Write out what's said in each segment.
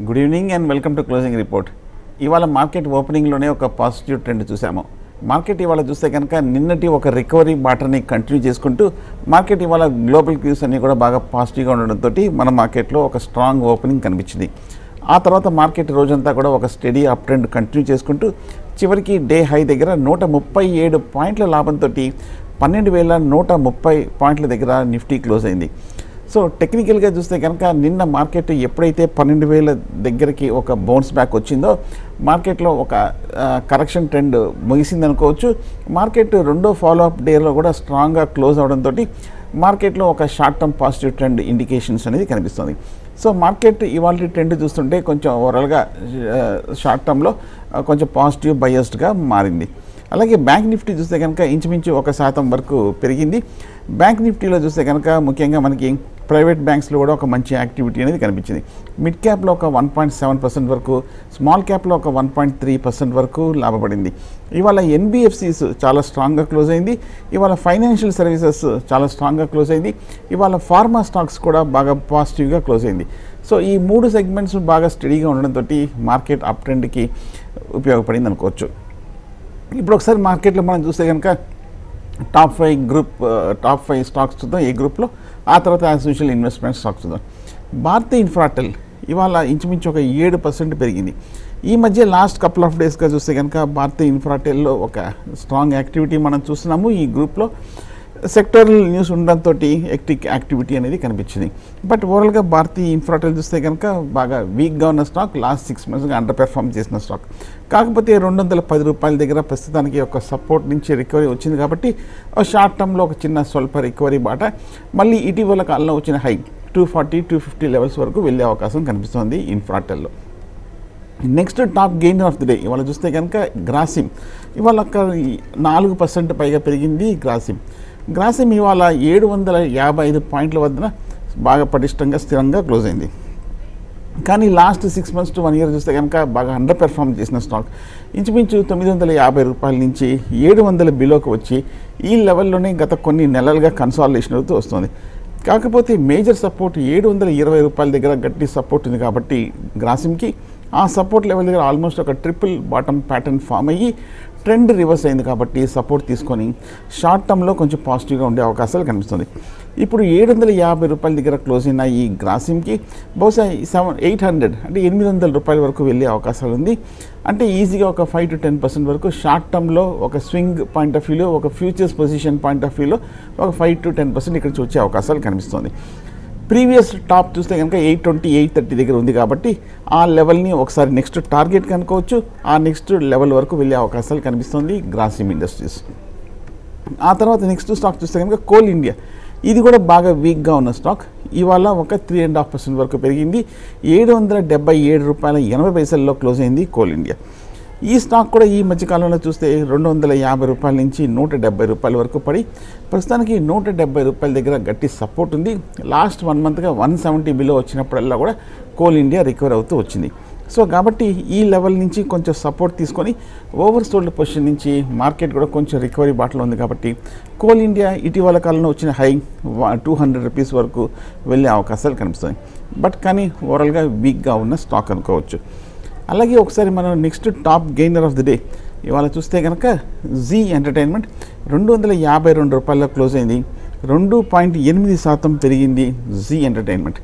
good evening and welcome to closing report ఇవాళ market ఓపెనింగ్లోనే ఒక పాజిటివ్ ట్రెండ్ చూసాము మార్కెట్ ఇవాళ చూస్తే కనుక నిన్నటి ఒక రికవరీ బాటర్ని కంటిన్యూ చేసుకుంటూ మార్కెట్ ఇవాళ గ్లోబల్ క్యూస్ అన్నీ కూడా బాగా పాజిటివ్గా ఉండడంతో మన మార్కెట్లో ఒక స్ట్రాంగ్ ఓపెనింగ్ కనిపించింది ఆ తర్వాత మార్కెట్ రోజంతా కూడా ఒక స్టడీ అప్ ట్రెండ్ కంటిన్యూ చేసుకుంటూ చివరికి డే హై దగ్గర నూట ముప్పై ఏడు పాయింట్ల లాభంతో పన్నెండు వేల నూట ముప్పై పాయింట్ల దగ్గర నిఫ్టీ క్లోజ్ అయింది సో టెక్నికల్గా చూస్తే కనుక నిన్న మార్కెట్ ఎప్పుడైతే పన్నెండు వేల దగ్గరికి ఒక బౌన్స్ బ్యాక్ వచ్చిందో మార్కెట్లో ఒక కరెక్షన్ ట్రెండ్ ముగిసింది అనుకోవచ్చు మార్కెట్ రెండో ఫాలో అప్ డేలో కూడా స్ట్రాంగ్గా క్లోజ్ అవడంతో మార్కెట్లో ఒక short term positive trend indications అనేది కనిపిస్తుంది సో మార్కెట్ ఇవాళ ట్రెండ్ చూస్తుంటే కొంచెం ఓవరాల్గా షార్ట్ టర్మ్లో కొంచెం పాజిటివ్ బయస్డ్గా మారింది అలాగే బ్యాంక్ నిఫ్టీ చూస్తే కనుక ఇంచుమించు ఒక శాతం వరకు పెరిగింది బ్యాంక్ నిఫ్టీలో చూస్తే కనుక ముఖ్యంగా మనకి ప్రైవేట్ బ్యాంక్స్లో కూడా ఒక మంచి యాక్టివిటీ అనేది కనిపించింది మిడ్ క్యాప్లో ఒక వన్ పాయింట్ సెవెన్ పర్సెంట్ వరకు స్మాల్ క్యాప్లో ఒక వన్ పాయింట్ త్రీ పర్సెంట్ వరకు లాభపడింది ఇవాళ ఎన్బిఎఫ్సిస్ చాలా స్ట్రాంగ్గా క్లోజ్ అయింది ఇవాళ ఫైనాన్షియల్ సర్వీసెస్ చాలా స్ట్రాంగ్గా క్లోజ్ అయింది ఇవాళ ఫార్మా స్టాక్స్ కూడా బాగా పాజిటివ్గా క్లోజ్ అయింది సో ఈ మూడు సెగ్మెంట్స్ బాగా స్టడీగా ఉండడంతో మార్కెట్ అప్ ట్రెండ్కి ఉపయోగపడింది అనుకోవచ్చు ఇప్పుడు ఒకసారి మార్కెట్లో మనం చూస్తే కనుక top five group top five stocks చూద్దాం ఈ గ్రూప్లో ఆ తర్వాత యాజ్ యూజువల్ ఇన్వెస్ట్మెంట్ స్టాక్స్ చూద్దాం భారతీయ ఇన్ఫ్రాటెల్ ఇవాళ ఇంచుమించు ఒక ఏడు పర్సెంట్ పెరిగింది ఈ మధ్య లాస్ట్ కపుల్ ఆఫ్ డేస్గా చూస్తే కనుక భారతీయ ఇన్ఫ్రాటెల్లో ఒక స్ట్రాంగ్ యాక్టివిటీ మనం చూస్తున్నాము ఈ గ్రూప్లో సెక్టరల్ న్యూస్ ఉండడంతో ఎక్టిక్ యాక్టివిటీ అనేది కనిపించింది బట్ ఓవరాల్గా భారతీయ ఇన్ఫ్రాటెల్ చూస్తే కనుక బాగా వీక్గా ఉన్న స్టాక్ లాస్ట్ సిక్స్ మంత్స్గా అండర్ పెర్ఫామ్ చేసిన స్టాక్ కాకపోతే రెండు వందల పది రూపాయల దగ్గర ప్రస్తుతానికి ఒక సపోర్ట్ నుంచి రికవరీ వచ్చింది కాబట్టి షార్ట్ టర్మ్లో ఒక చిన్న స్వల్ప రికవరీ బాట మళ్ళీ ఇటీవల కాలంలో వచ్చిన high two forty two fifty levels వరకు వెళ్ళే అవకాశం కనిపిస్తుంది ఇన్ఫ్రాటెల్లో next top gainer of the day ఇవాళ చూస్తే కనుక గ్రాసిమ్ ఇవాళ ఒక నాలుగు పర్సెంట్ పైగా పెరిగింది గ్రాసిమ్ గ్రాసిమ్ ఇవాళ ఏడు వందల యాభై ఐదు పాయింట్ల వద్ద బాగా పటిష్టంగా స్థిరంగా క్లోజ్ అయింది కానీ last six months to one year చూస్తే కనుక బాగా అండర్ పెర్ఫామ్ చేసిన స్టాక్ ఇంచుమించు తొమ్మిది వందల యాభై రూపాయల నుంచి ఏడు వందల బిలోకి వచ్చి ఈ లెవెల్లోనే గత కొన్ని నెలలుగా కన్సాలిడేషన్ అవుతూ వస్తుంది కాకపోతే మేజర్ సపోర్ట్ ఏడు వందల ఇరవై రూపాయల దగ్గర గట్టి సపోర్ట్ ఉంది కాబట్టి గ్రాసిమ్కి ఆ సపోర్ట్ లెవెల్ దగ్గర ఆల్మోస్ట్ ఒక ట్రిపుల్ బాటమ్ ప్యాటర్న్ ఫామ్ అయ్యి ట్రెండ్ రివర్స్ అయింది కాబట్టి సపోర్ట్ తీసుకొని షార్ట్ టర్మ్లో కొంచెం పాజిటివ్గా ఉండే అవకాశాలు కనిపిస్తుంది ఇప్పుడు ఏడు వందల యాభై రూపాయల దగ్గర క్లోజ్ అయిన ఈ గ్రాసిమ్కి బహుశా సెవెన్ ఎయిట్ హండ్రెడ్ అంటే ఎనిమిది వందల రూపాయల వరకు వెళ్ళే అవకాశాలు ఉంది అంటే ఈజీగా ఒక ఫైవ్ టు టెన్ పర్సెంట్ వరకు షార్ట్ టర్మ్లో ఒక స్వింగ్ పాయింట్ ఆఫ్ వ్యూలో ఒక ఫ్యూచర్స్ పొజిషన్ పాయింట్ ఆఫ్ వ్యూలో ఒక ఫైవ్ టు టెన్ పర్సెంట్ ఇక్కడ వచ్చే అవకాశాలు కనిపిస్తుంది ప్రీవియస్ టాప్ చూస్తే కనుక ఎయిట్ ట్వంటీ ఎయిట్ థర్టీ దగ్గర ఉంది కాబట్టి ఆ లెవెల్ని ఒకసారి నెక్స్ట్ టార్గెట్ కనుకోవచ్చు ఆ నెక్స్ట్ లెవెల్ వరకు వెళ్ళే అవకాశాలు కనిపిస్తుంది గ్రాసిమ్ ఇండస్ట్రీస్ ఆ తర్వాత నెక్స్ట్ స్టాక్ చూస్తే కనుక కోల్ ఇండియా ఇది కూడా బాగా వీక్గా ఉన్న స్టాక్ ఇవాళ ఒక త్రీ అండ్ హాఫ్ పర్సెంట్ వరకు పెరిగింది ఏడు వందల డెబ్బై ఏడు రూపాయల ఎనభై పైసల్లో క్లోజ్ అయింది కోల్ ఇండియా ఈ స్టాక్ కూడా ఈ మధ్యకాలంలో చూస్తే రెండు వందల యాభై రూపాయల నుంచి నూట డెబ్బై రూపాయల వరకు పడి ప్రస్తుతానికి నూట డెబ్బై రూపాయల దగ్గర గట్టి సపోర్ట్ ఉంది లాస్ట్ వన్ మంత్గా వన్ సెవెంటీ బిలో వచ్చినప్పుడల్లా కూడా కోల్ ఇండియా రికవర్ అవుతూ వచ్చింది సో కాబట్టి ఈ లెవెల్ నుంచి కొంచెం సపోర్ట్ తీసుకొని ఓవర్ సోల్డ్ పొజిషన్ నుంచి మార్కెట్ కూడా కొంచెం రికవరీ బాటలో ఉంది కాబట్టి కోల్ ఇండియా ఇటీవల కాలంలో వచ్చిన హై టూ హండ్రెడ్ రూపీస్ వరకు వెళ్ళే అవకాశాలు కనిపిస్తాయి బట్ కానీ ఓవరాల్గా వీక్గా ఉన్న స్టాక్ అనుకోవచ్చు అలాగే ఒకసారి మనం next top gainer of the day ఇవాళ చూస్తే కనుక జీ ఎంటర్టైన్మెంట్ రెండు వందల యాభై రెండు రూపాయల్లో క్లోజ్ అయింది రెండు పాయింట్ ఎనిమిది శాతం పెరిగింది జీ ఎంటర్టైన్మెంట్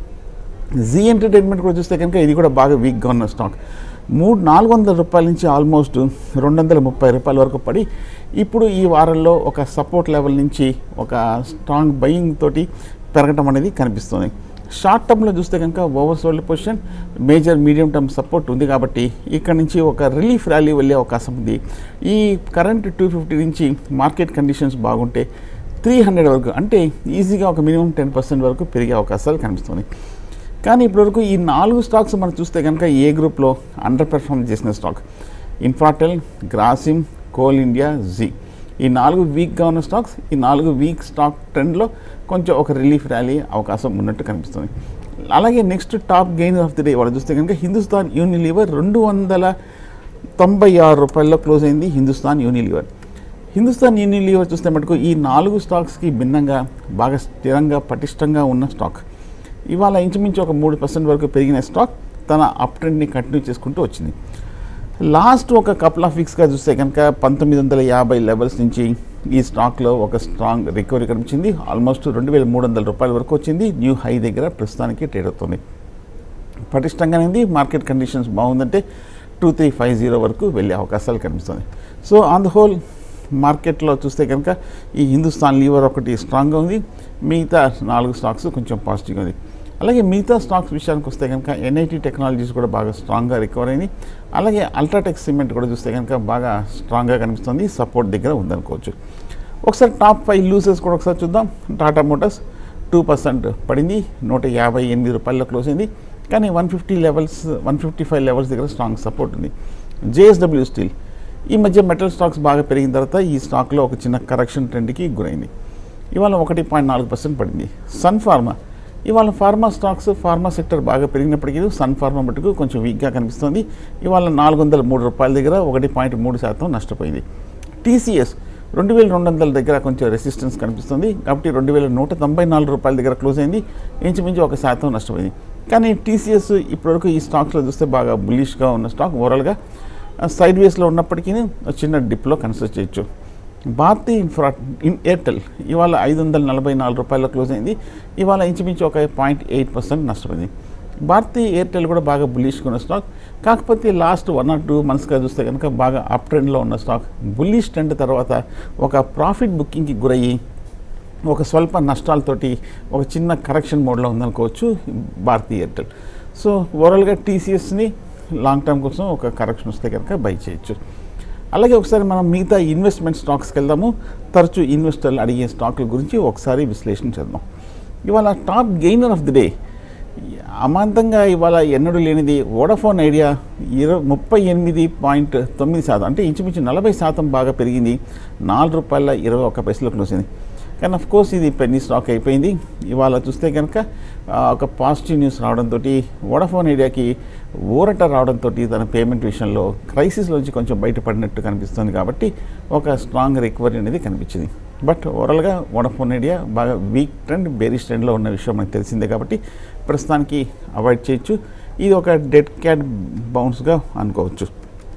జీ ఎంటర్టైన్మెంట్ కూడా చూస్తే కనుక ఇది కూడా బాగా వీక్గా ఉన్న స్టాక్ మూడు నాలుగు వందల రూపాయల నుంచి ఆల్మోస్ట్ రెండు వందల ముప్పై రూపాయల వరకు పడి ఇప్పుడు ఈ వారంలో ఒక సపోర్ట్ లెవెల్ నుంచి ఒక స్ట్రాంగ్ బయింగ్ తోటి పెరగటం అనేది కనిపిస్తుంది షార్ట్ టర్మ్లో చూస్తే కనుక oversold position major medium term support ఉంది కాబట్టి ఇక్కడ నుంచి ఒక రిలీఫ్ ర్యాలీ వెళ్ళే అవకాశం ఉంది ఈ కరెంట్ టూ ఫిఫ్టీ నుంచి మార్కెట్ కండిషన్స్ బాగుంటే త్రీ హండ్రెడ్ వరకు అంటే ఈజీగా ఒక మినిమం టెన్ పర్సెంట్ వరకు పెరిగే అవకాశాలు కనిపిస్తుంది కానీ ఇప్పటివరకు ఈ నాలుగు స్టాక్స్ మనం చూస్తే కనుక ఏ గ్రూప్లో అండర్ పెర్ఫామ్ చేసిన stock Infratel Grasim coal India Zee ఈ నాలుగు వీక్గా ఉన్న స్టాక్స్ ఈ నాలుగు వీక్ స్టాక్ ట్రెండ్లో కొంచెం ఒక రిలీఫ్ ర్యాలీ అవకాశం ఉన్నట్టు కనిపిస్తుంది అలాగే next top gain of the day వాళ్ళు చూస్తే కనుక హిందుస్థాన్ యూనిలీవర్ రెండు వందల తొంభై ఆరు రూపాయల్లో క్లోజ్ అయింది హిందుస్థాన్ యూనిలీవర్ హిందుస్థాన్ యూనిలీవర్ చూస్తే మటుకు ఈ నాలుగు స్టాక్స్కి భిన్నంగా బాగా స్థిరంగా పటిష్టంగా ఉన్న స్టాక్ ఇవాళ ఇంచుమించు ఒక మూడు పర్సెంట్ వరకు పెరిగిన స్టాక్ తన అప్ ట్రెండ్ని కంటిన్యూ చేసుకుంటూ వచ్చింది లాస్ట్ ఒక కపుల్ ఆఫ్ వీక్స్గా చూస్తే కనుక పంతొమ్మిది వందల యాభై లెవెల్స్ నుంచి ఈ స్టాక్లో ఒక స్ట్రాంగ్ రికవరీ కనిపించింది ఆల్మోస్ట్ రెండు వేల మూడు వందల రూపాయల వరకు వచ్చింది న్యూ హై దగ్గర ప్రస్తుతానికి ట్రేడ్ అవుతుంది పటిష్టంగానే ఉంది మార్కెట్ కండిషన్స్ బాగుందంటే టూ త్రీ ఫైవ్ జీరో వరకు వెళ్ళే అవకాశాలు కనిపిస్తుంది సో ఆన్ ద హోల్ మార్కెట్లో చూస్తే కనుక ఈ హిందుస్థాన్ లీవర్ ఒకటి స్ట్రాంగ్గా ఉంది మిగతా నాలుగు స్టాక్స్ కొంచెం పాజిటివ్గా ఉంది అలాగే మిగతా స్టాక్స్ విషయానికి వస్తే కనుక ఎన్ఐటి టెక్నాలజీస్ కూడా బాగా స్ట్రాంగ్గా రికవర్ అయింది అలాగే అల్ట్రాటెక్ సిమెంట్ కూడా చూస్తే కనుక బాగా స్ట్రాంగ్గా కనిపిస్తుంది సపోర్ట్ దగ్గర ఉందనుకోవచ్చు ఒకసారి టాప్ ఫైవ్ లూజెస్ కూడా ఒకసారి చూద్దాం టాటా మోటార్స్ టూ పర్సెంట్ పడింది నూట యాభై ఎనిమిది రూపాయల్లో క్లోజ్ అయింది కానీ one fifty levels one fifty five levels దగ్గర స్ట్రాంగ్ సపోర్ట్ ఉంది జేఎస్డబ్ల్యూ స్టీల్ ఈ మధ్య మెటల్ స్టాక్స్ బాగా పెరిగిన తర్వాత ఈ స్టాక్లో ఒక చిన్న కరెక్షన్ ట్రెండ్కి గురైంది ఇవాళ ఒకటి పాయింట్ నాలుగు పర్సెంట్ పడింది సన్ ఫార్మా ఇవాళ ఫార్మా స్టాక్స్ ఫార్మా సెక్టర్ బాగా పెరిగినప్పటికీ సన్ ఫార్మా మటుకు కొంచెం వీక్గా కనిపిస్తుంది ఇవాళ నాలుగు వందల మూడు రూపాయల దగ్గర ఒకటి పాయింట్ మూడు శాతం నష్టపోయింది టీసీఎస్ రెండు వేల రెండు వందల దగ్గర కొంచెం రెసిస్టెన్స్ కనిపిస్తుంది కాబట్టి రెండు వేల నూట తొంభై నాలుగు రూపాయల దగ్గర క్లోజ్ అయింది ఇంచుమించు ఒక శాతం నష్టపోయింది కానీ టీసీఎస్ ఇప్పటివరకు ఈ స్టాక్స్లో చూస్తే బాగా బులిష్గా ఉన్న స్టాక్ ఓవరాల్గా సైడ్ వేస్లో ఉన్నప్పటికీ చిన్న డిప్లో కన్సిడర్ చేయొచ్చు భారతీ ఇన్ఫ్రా ఇన్ ఎయిర్టెల్ ఇవాళ ఐదు వందల నలభై నాలుగు రూపాయల్లో క్లోజ్ అయింది ఇవాళ ఇంచుమించు ఒక పాయింట్ ఎయిట్ పర్సెంట్ నష్టపోయింది భారతీ ఎయిర్టెల్ కూడా బాగా బుల్లిష్గా ఉన్న స్టాక్ కాకపోతే లాస్ట్ వన్ ఆర్ టూ మంత్స్గా చూస్తే కనుక బాగా అప్ ట్రెండ్లో ఉన్న స్టాక్ బుల్లిష్ ట్రెండ్ తర్వాత ఒక ప్రాఫిట్ బుకింగ్కి గురయ్యి ఒక స్వల్ప నష్టాలతోటి ఒక చిన్న కరెక్షన్ మోడ్లో ఉందనుకోవచ్చు భారతీ ఎయిర్టెల్ సో ఓవరాల్గా టీసీఎస్ని లాంగ్ టర్మ్ కోసం ఒక కరెక్షన్ వస్తే కనుక బై చేయొచ్చు అలాగే ఒకసారి మనం మిగతా ఇన్వెస్ట్మెంట్ స్టాక్స్కి వెళ్దాము తరచూ ఇన్వెస్టర్లు అడిగే స్టాక్ల గురించి ఒకసారి విశ్లేషణ చేద్దాం ఇవాళ top gainer of the day అమాంతంగా ఇవాళ ఎన్నడూ లేనిది వోడాఫోన్ ఐడియా ఇరవై ముప్పై ఎనిమిది పాయింట్ తొమ్మిది శాతం అంటే ఇంచుమించు నలభై శాతం బాగా పెరిగింది నాలుగు రూపాయల ఇరవై ఒక్క పైసలు క్లోజ్ అయింది కానీ అఫ్ కోర్స్ ఇది పెన్నీ స్టాక్ అయిపోయింది ఇవాళ చూస్తే కనుక ఆ, ఒక పాజిటివ్ న్యూస్ రావడంతో వోడాఫోన్ ఐడియాకి ఊరట రావడంతో తన పేమెంట్ విషయంలో క్రైసిస్లోంచి కొంచెం బయటపడినట్టు కనిపిస్తుంది కాబట్టి ఒక స్ట్రాంగ్ రికవరీ అనేది కనిపించింది బట్ ఓవరాల్గా వోడాఫోన్ ఐడియా బాగా వీక్ ట్రెండ్ బేరిష్ ట్రెండ్లో ఉన్న విషయం మనకు తెలిసిందే కాబట్టి ప్రస్తుతానికి అవాయిడ్ చేయొచ్చు ఇది ఒక డెడ్ క్యాట్ బౌన్స్గా అనుకోవచ్చు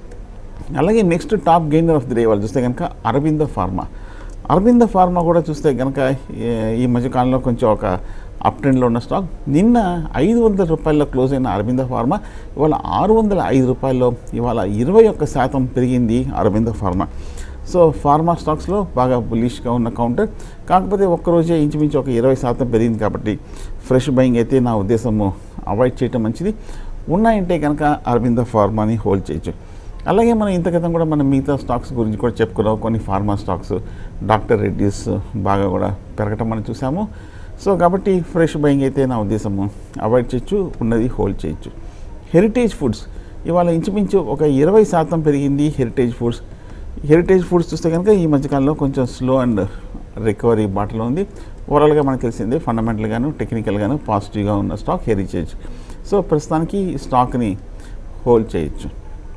అలాగే next top gainer of the day వాళ్ళు చూస్తే కనుక అరవింద ఫార్మా అరవింద ఫార్మా కూడా చూస్తే కనుక ఏ- ఈ మధ్యకాలంలో కొంచెం ఒక అప్ ట్రెండ్లో ఉన్న స్టాక్ నిన్న ఐదు వందల రూపాయల్లో క్లోజ్ అయిన అరవింద ఫార్మా ఇవాళ ఆరు వందల ఐదు రూపాయల్లో ఇవాళ ఇరవై ఒక్క శాతం పెరిగింది అరవింద ఫార్మా సో ఫార్మా స్టాక్స్లో బాగా బులిష్గా ఉన్న కౌంటర్ కాకపోతే ఒక్కరోజే ఇంచుమించు ఒక ఇరవై శాతం పెరిగింది కాబట్టి ఫ్రెష్ బయింగ్ అయితే నా ఉద్దేశము అవాయిడ్ చేయటం మంచిది ఉన్నాయంటే కనుక అరవింద ఫార్మాని హోల్డ్ చేయొచ్చు అలాగే మనం ఇంత క్రితం కూడా మనం మిగతా స్టాక్స్ గురించి కూడా చెప్పుకున్నాం కొన్ని ఫార్మా స్టాక్స్ డాక్టర్ రెడ్డిస్ బాగా కూడా పెరగటం మనం చూసాము సో కాబట్టి ఫ్రెష్ బయింగ్ అయితే నా ఉద్దేశము అవాయిడ్ చేయొచ్చు ఉన్నది హోల్డ్ చేయొచ్చు హెరిటేజ్ ఫుడ్స్ ఇవాళ ఇంచుమించు ఒక ఇరవై శాతం పెరిగింది హెరిటేజ్ ఫుడ్స్ హెరిటేజ్ ఫుడ్స్ చూస్తే కనుక ఈ మధ్యకాలంలో కొంచెం స్లో అండ్ రికవరీ బాటలో ఉంది ఓవరాల్గా మనకు తెలిసిందే ఫండమెంటల్గాను టెక్నికల్గాను పాజిటివ్గా ఉన్న స్టాక్ హెరిటేజ్ సో ప్రస్తుతానికి ఈ స్టాక్ని హోల్డ్ చేయొచ్చు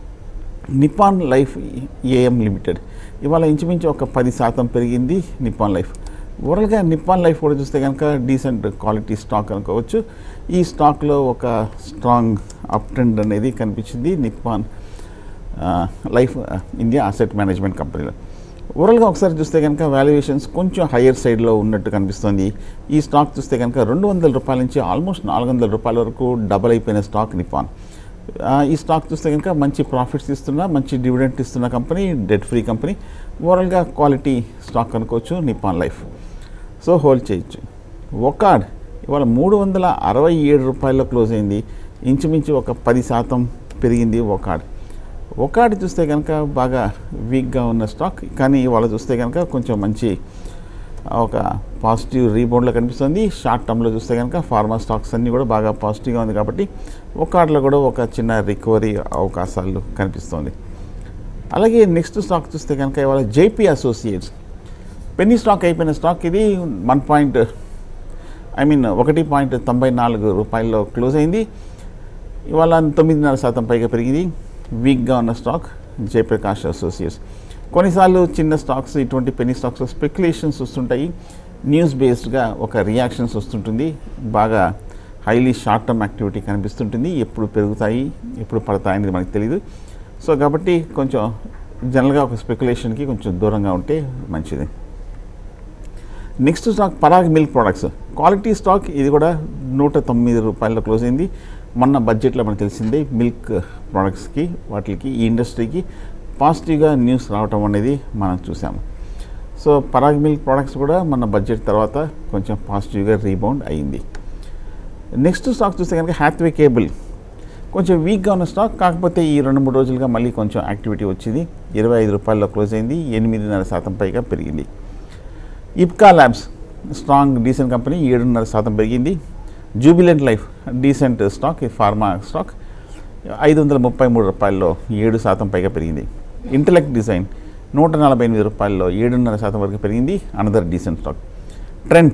నిపాన్ లైఫ్ ఏఎం లిమిటెడ్ ఇవాళ ఇంచుమించు ఒక పది శాతం పెరిగింది నిపాన్ లైఫ్ ఓవరాల్గా నిపాన్ లైఫ్ కూడా చూస్తే కనుక డీసెంట్ క్వాలిటీ స్టాక్ అనుకోవచ్చు ఈ స్టాక్లో ఒక స్ట్రాంగ్ అప్ ట్రెండ్ అనేది కనిపించింది నిపాన్ ఆ, లైఫ్ ఆ, ఇండియా అసెట్ మేనేజ్మెంట్ కంపెనీలో ఓవరాల్గా ఒకసారి చూస్తే కనుక వాల్యుయేషన్స్ కొంచెం హయ్యర్ సైడ్లో ఉన్నట్టు కనిపిస్తుంది ఈ స్టాక్ చూస్తే కనుక రెండు వందల రూపాయల నుంచి ఆల్మోస్ట్ నాలుగు వందల రూపాయల వరకు డబల్ అయిపోయిన స్టాక్ నిపాన్ ఆ, ఈ స్టాక్ చూస్తే కనుక మంచి ప్రాఫిట్స్ ఇస్తున్న మంచి డివిడెంట్ ఇస్తున్న కంపెనీ డెట్ ఫ్రీ కంపెనీ ఓవరాల్గా క్వాలిటీ స్టాక్ అనుకోవచ్చు నిపాన్ లైఫ్ సో హోల్డ్ చేయొచ్చు ఒకాడ్ ఇవాళ మూడు వందల అరవై ఏడు రూపాయల్లో క్లోజ్ అయింది ఇంచుమించు ఒక పది శాతం పెరిగింది ఒకాడ్ ఒకాడ్ చూస్తే కనుక బాగా వీక్గా ఉన్న స్టాక్ కానీ ఇవాళ చూస్తే కనుక కొంచెం మంచి ఒక పాజిటివ్ రీబౌండ్లో కనిపిస్తుంది షార్ట్ టర్మ్లో చూస్తే కనుక ఫార్మా స్టాక్స్ అన్నీ కూడా బాగా పాజిటివ్గా ఉంది కాబట్టి ఒకాడ్లో కూడా ఒక చిన్న రికవరీ అవకాశాలు కనిపిస్తుంది అలాగే నెక్స్ట్ స్టాక్ చూస్తే కనుక ఇవాళ జేపీ అసోసియేట్స్ పెన్నీ స్టాక్ అయిపోయిన స్టాక్ ఇది వన్ పాయింట్ ఐ మీన్ ఒకటి పాయింట్ తొంభై నాలుగు రూపాయల్లో క్లోజ్ అయింది ఇవాళ తొమ్మిదిన్నర శాతం పైగా పెరిగింది వీక్గా ఉన్న స్టాక్ జయప్రకాష్ అసోసియేట్స్ కొన్నిసార్లు చిన్న స్టాక్స్ ఇటువంటి పెన్నీ స్టాక్స్ స్పెక్యులేషన్స్ వస్తుంటాయి న్యూస్ బేస్డ్గా ఒక రియాక్షన్స్ వస్తుంటుంది బాగా హైలీ షార్ట్ టర్మ్ యాక్టివిటీ కనిపిస్తుంటుంది ఎప్పుడు పెరుగుతాయి ఎప్పుడు పడతాయి అనేది మనకు తెలియదు సో కాబట్టి కొంచెం జనరల్గా ఒక స్పెక్యులేషన్కి కొంచెం దూరంగా ఉంటే మంచిది next stock Parag milk products quality stock ఇది కూడా నూట తొమ్మిది రూపాయల్లో క్లోజ్ అయింది మొన్న బడ్జెట్లో మనకు తెలిసిందే మిల్క్ ప్రొడక్ట్స్కి వాటికి ఈ ఇండస్ట్రీకి పాజిటివ్గా న్యూస్ రావటం అనేది మనం చూసాము సో పరాగ్ మిల్క్ ప్రొడక్ట్స్ కూడా మన బడ్జెట్ తర్వాత కొంచెం పాజిటివ్గా రీబౌండ్ అయ్యింది నెక్స్ట్ స్టాక్ చూస్తే కనుక హ్యాత్వే కేబుల్ కొంచెం వీక్గా ఉన్న స్టాక్ కాకపోతే ఈ రెండు మూడు రోజులుగా మళ్ళీ కొంచెం యాక్టివిటీ వచ్చింది ఇరవై ఐదు రూపాయల్లో క్లోజ్ అయింది ఎనిమిదిన్నర శాతం పైగా పెరిగింది Ipca labs strong decent company ఏడున్నర శాతం పెరిగింది Jubilant life decent stock pharma stock ఐదు వందల ముప్పై మూడు రూపాయల్లో ఏడు శాతం పైగా పెరిగింది ఇంటలెక్ట్ డిజైన్ నూట నలభై ఎనిమిది రూపాయల్లో ఏడున్నర శాతం వరకు పెరిగింది another decent stock Trent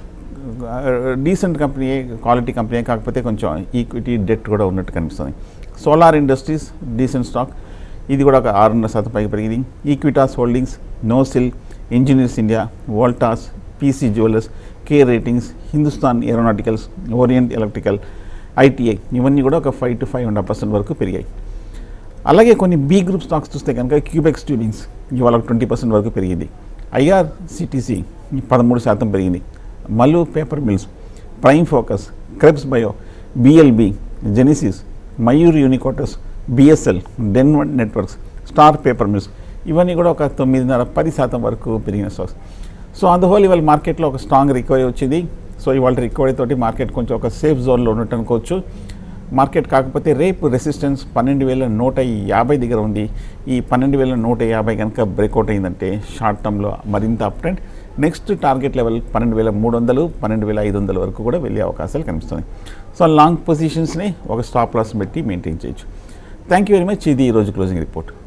decent company quality company కాకపోతే కొంచెం ఈక్విటీ డెట్ కూడా ఉన్నట్టు కనిపిస్తుంది సోలార్ ఇండస్ట్రీస్ డీసెంట్ స్టాక్ ఇది కూడా ఒక ఆరున్నర శాతం పైకి పెరిగింది Equitas holdings Nocil engineers India Voltas PC jewellers కే ratings Hindustan aeronauticals Orient electrical ITI ఇవన్నీ కూడా ఒక five to five hundred percent వరకు పెరిగాయి అలాగే కొన్ని బీ గ్రూప్ స్టాక్స్ చూస్తే కనుక క్యూబెక్స్ ట్యూబింగ్స్ ఇవాళ ట్వంటీ పర్సెంట్ వరకు పెరిగింది ఐఆర్ సిటీసీ పదమూడు శాతం పెరిగింది Malu paper mills prime focus Krebs bio BLB Genesis Mayur Uniquoters BSL డెన్వన్ నెట్వర్క్స్ స్టార్ పేపర్ మిల్స్ ఇవన్నీ కూడా ఒక తొమ్మిదిన్నర పది శాతం వరకు పెరిగిన స్టాక్స్ సో అందువల్ల ఇవాళ మార్కెట్లో ఒక స్ట్రాంగ్ రికవరీ వచ్చింది సో ఇవాళ రికవరీ తోటి మార్కెట్ కొంచెం ఒక సేఫ్ జోన్లో ఉన్నట్టు అనుకోవచ్చు మార్కెట్ కాకపోతే రేపు రెసిస్టెన్స్ పన్నెండు వేల నూట యాభై దగ్గర ఉంది ఈ పన్నెండు వేల నూట యాభై కనుక బ్రేక్అవుట్ అయిందంటే షార్ట్ టర్మ్లో మరింత up trend next target level పన్నెండు వేల మూడు వందలు పన్నెండు వేల ఐదు వందల వరకు కూడా వెళ్ళే అవకాశాలు కనిపిస్తుంది సో లాంగ్ పొజిషన్స్ని ఒక స్టాప్ లాస్ పెట్టి మెయింటైన్ చేయొచ్చు థ్యాంక్ యూ వెరీ మచ్ ఇది ఈరోజు క్లోజింగ్ రిపోర్ట్